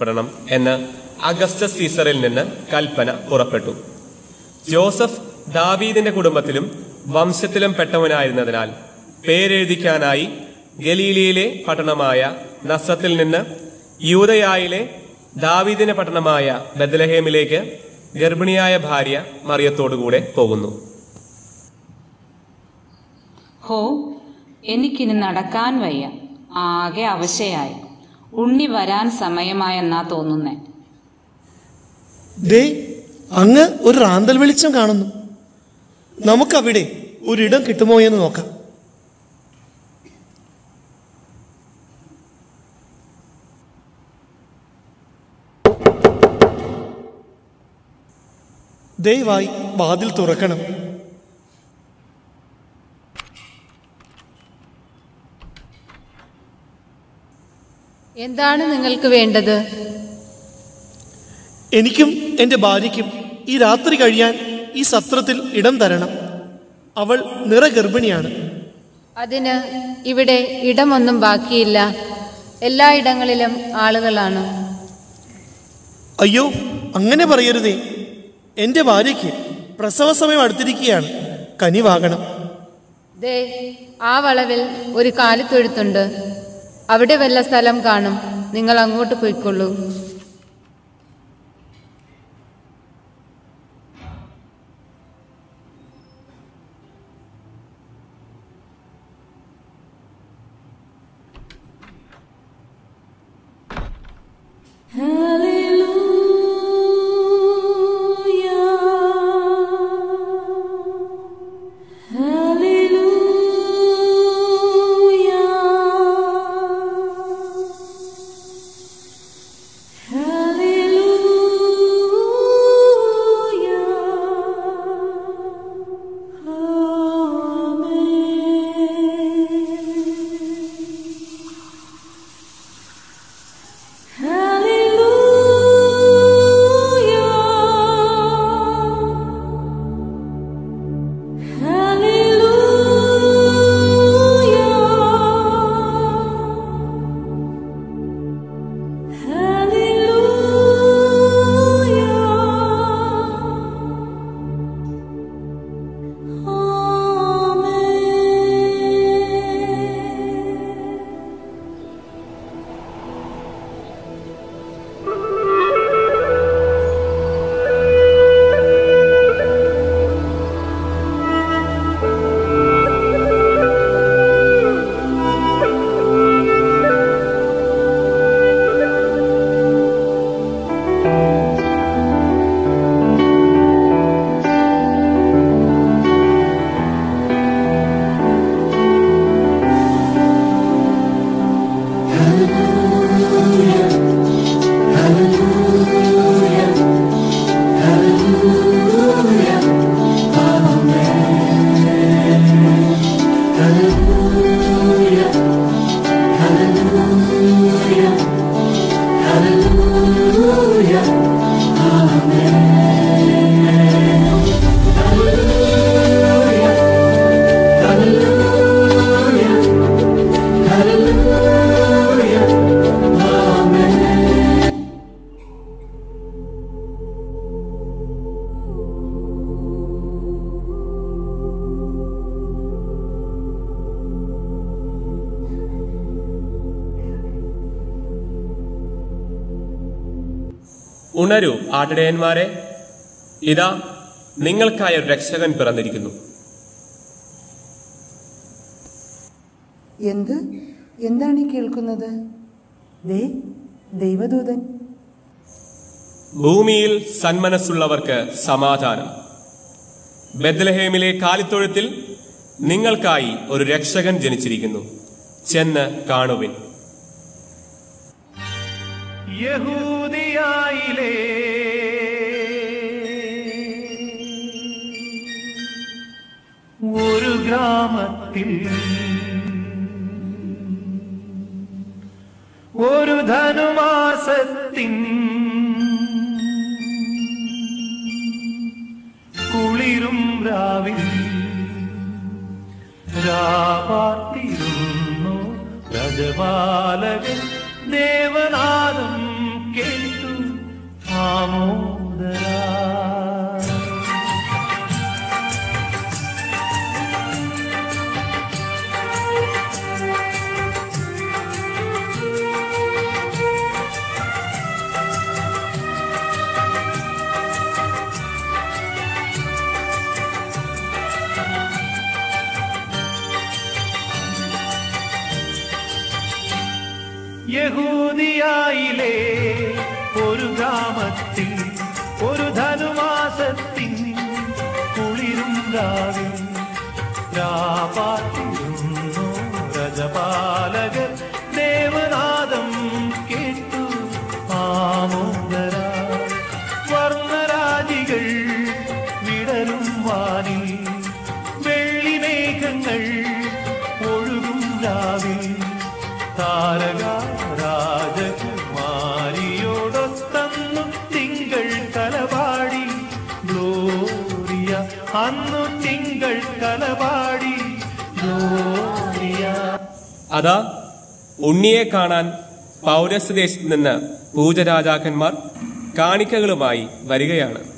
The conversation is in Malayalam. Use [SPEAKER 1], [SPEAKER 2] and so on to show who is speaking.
[SPEAKER 1] പെടണം എന്ന് അഗസ്റ്റസ് സീസറിൽ നിന്ന് കൽപ്പന പുറപ്പെട്ടു ജോസഫ് ദാവീദിന്റെ കുടുംബത്തിലും വംശത്തിലും പെട്ടവനായിരുന്നതിനാൽ പേരെഴുതിക്കാനായി ഗലീലിയിലെ പട്ടണമായ നസത്തിൽ നിന്ന് യൂതയായിലെ ദാവീദിന്റെ പട്ടണമായ ബദലഹേമിലേക്ക് ഗർഭിണിയായ ഭാര്യ മറിയത്തോടുകൂടെ പോകുന്നു
[SPEAKER 2] ഹോ എനിക്കിനി നടക്കാൻ വയ്യ ആകെ അവശയായി ഉണ്ണി വരാൻ സമയമായെന്നാ തോന്നുന്നേ
[SPEAKER 3] ദേ അങ്ങ് ഒരു റാന്തൽ വെളിച്ചം കാണുന്നു നമുക്കവിടെ ഒരിടം കിട്ടുമോ എന്ന് നോക്കാം ദയവായി വാതിൽ തുറക്കണം
[SPEAKER 4] എന്താണ് നിങ്ങൾക്ക് വേണ്ടത്
[SPEAKER 3] എനിക്കും എൻ്റെ ഭാര്യയ്ക്കും ഈ രാത്രി കഴിയാൻ ഈ സത്രത്തിൽ ഇടം തരണം അവൾ നിറഗർഭിണിയാണ്
[SPEAKER 4] അതിന് ഇവിടെ ഇടമൊന്നും ബാക്കിയില്ല എല്ലാ ഇടങ്ങളിലും ആളുകളാണ്
[SPEAKER 3] അയ്യോ അങ്ങനെ പറയരുതേ എൻ്റെ ഭാര്യയ്ക്ക് പ്രസവ സമയം അടുത്തിരിക്കുകയാണ് കനിവാകണം
[SPEAKER 4] ദേ ആ വളവിൽ ഒരു കാലിത്തൊഴുത്തുണ്ട് അവിടെ വല്ല സ്ഥലം കാണും നിങ്ങൾ അങ്ങോട്ട് പോയിക്കൊള്ളൂ
[SPEAKER 1] ഉണരൂ ആട്ടിടയന്മാരെ ഇതാ നിങ്ങൾക്കായ ഒരു രക്ഷകൻ പിറന്നിരിക്കുന്നു
[SPEAKER 5] എന്ത് എന്താണ് ഈ കേൾക്കുന്നത് ദേ ദൈവദൂതൻ
[SPEAKER 1] ഭൂമിയിൽ സന്മനസ്സുള്ളവർക്ക് സമാധാനം ബദ്ലഹേമിലെ കാലിത്തൊഴുത്തിൽ നിങ്ങൾക്കായി ഒരു രക്ഷകൻ ജനിച്ചിരിക്കുന്നു ചെന്ന് കാണുവിൻ
[SPEAKER 6] യഹൂദിയായിലേ ഒരു ഗ്രാമത്തിൽ ഒരു ധനുമാസത്തിൻ കുളിരും രാവിൽ രാപാർത്തിരുന്നു രജപാലകൻ ദേവനാദം കേൾ കലപാടി
[SPEAKER 1] അതാ ഉണ്ണിയെ കാണാൻ പൗരസ്ദേശത്ത് നിന്ന് പൂജരാജാക്കന്മാർ കാണിക്കകളുമായി വരികയാണ്